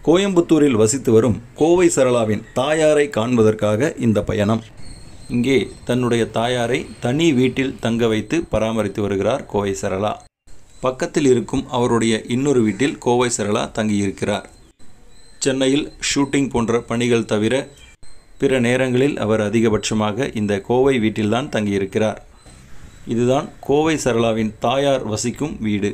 கோயம்புத்தூரில் வசித்து வரும் கோவை சரளாவின் தாயாரை காண்பதற்காக இந்த பயணம் இங்கே தன்னுடைய தாயாரை தனி வீட்டில் தங்க வைத்து பராமரித்து வருகிறார் கோவை சரளா பக்கத்தில் இருக்கும் அவருடைய இன்னொரு வீட்டில் கோவை சரளா தங்கியிருக்கிறார் சென்னையில் ஷூட்டிங் போன்ற பணிகள் தவிர பிற நேரங்களில் அவர் அதிகபட்சமாக இந்த கோவை வீட்டில்தான் தங்கியிருக்கிறார் இதுதான் கோவை சரளாவின் தாயார் வசிக்கும் வீடு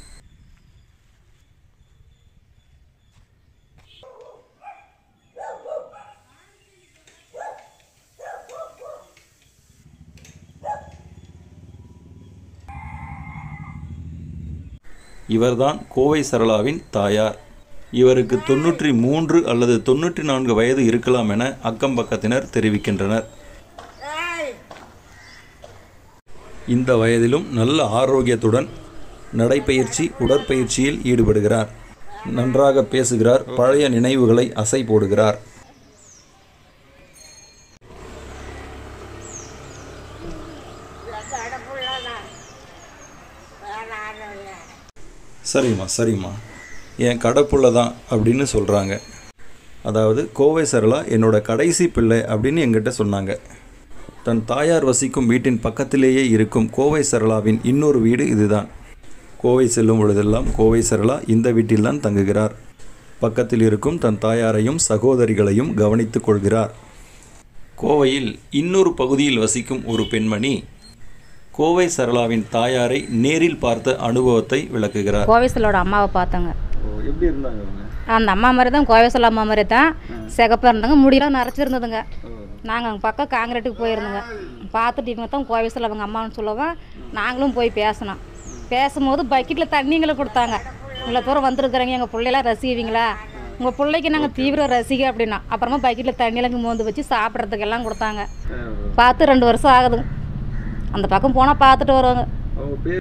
இவர்தான் கோவை சரளாவின் தாயார் இவருக்கு தொன்னூற்றி மூன்று அல்லது தொன்னூற்றி நான்கு வயது இருக்கலாம் என அக்கம் பக்கத்தினர் தெரிவிக்கின்றனர் இந்த வயதிலும் நல்ல ஆரோக்கியத்துடன் நடைப்பயிற்சி உடற்பயிற்சியில் ஈடுபடுகிறார் நன்றாக பேசுகிறார் பழைய நினைவுகளை அசை போடுகிறார் சரிம்மா சரிம்மா என் கடைப்புள்ள தான் அப்படின்னு சொல்கிறாங்க அதாவது கோவை சரளா என்னோட கடைசி பிள்ளை அப்படின்னு எங்கிட்ட சொன்னாங்க தன் தாயார் வசிக்கும் வீட்டின் பக்கத்திலேயே இருக்கும் கோவை சரளாவின் இன்னொரு வீடு இதுதான் கோவை செல்லும் பொழுதெல்லாம் கோவை சரளா இந்த வீட்டில்தான் தங்குகிறார் பக்கத்தில் இருக்கும் தன் தாயாரையும் சகோதரிகளையும் கவனித்துக் கொள்கிறார் கோவையில் இன்னொரு பகுதியில் வசிக்கும் ஒரு பெண்மணி கோவை சரளாவின் தாயாரை நேரில் பார்த்த அனுபவத்தை விளக்குகிறார் கோவிசலோட அம்மாவை பார்த்தோங்க எப்படி இருந்தாங்க அவங்க அந்த அம்மா மாதிரி தான் கோவிசல் அம்மா மாதிரி தான் சிகப்பாக இருந்தாங்க முடியெல்லாம் நரைச்சிருந்ததுங்க நாங்கள் அங்கே பக்கம் காங்கிரீட்டுக்கு போயிருந்தோங்க பார்த்துட்டு இவங்க தான் கோவிசல் அவங்க அம்மான்னு சொல்லவும் நாங்களும் போய் பேசினோம் பேசும்போது பக்கெட்டில் தண்ணிங்களை கொடுத்தாங்க இவ்வளோ தூரம் வந்திருக்குறீங்க எங்கள் பிள்ளைலாம் ரசிக்குவீங்களா உங்கள் பிள்ளைக்கு நாங்கள் தீவிர ரசிகை அப்படின்னா அப்புறமா பக்கெட்டில் தண்ணியெல்லாம் மோந்து வச்சு சாப்பிட்றதுக்கு எல்லாம் கொடுத்தாங்க பார்த்து ரெண்டு வருஷம் ஆகுதுங்க அந்த பக்கம் போனால் பார்த்துட்டு வருவாங்க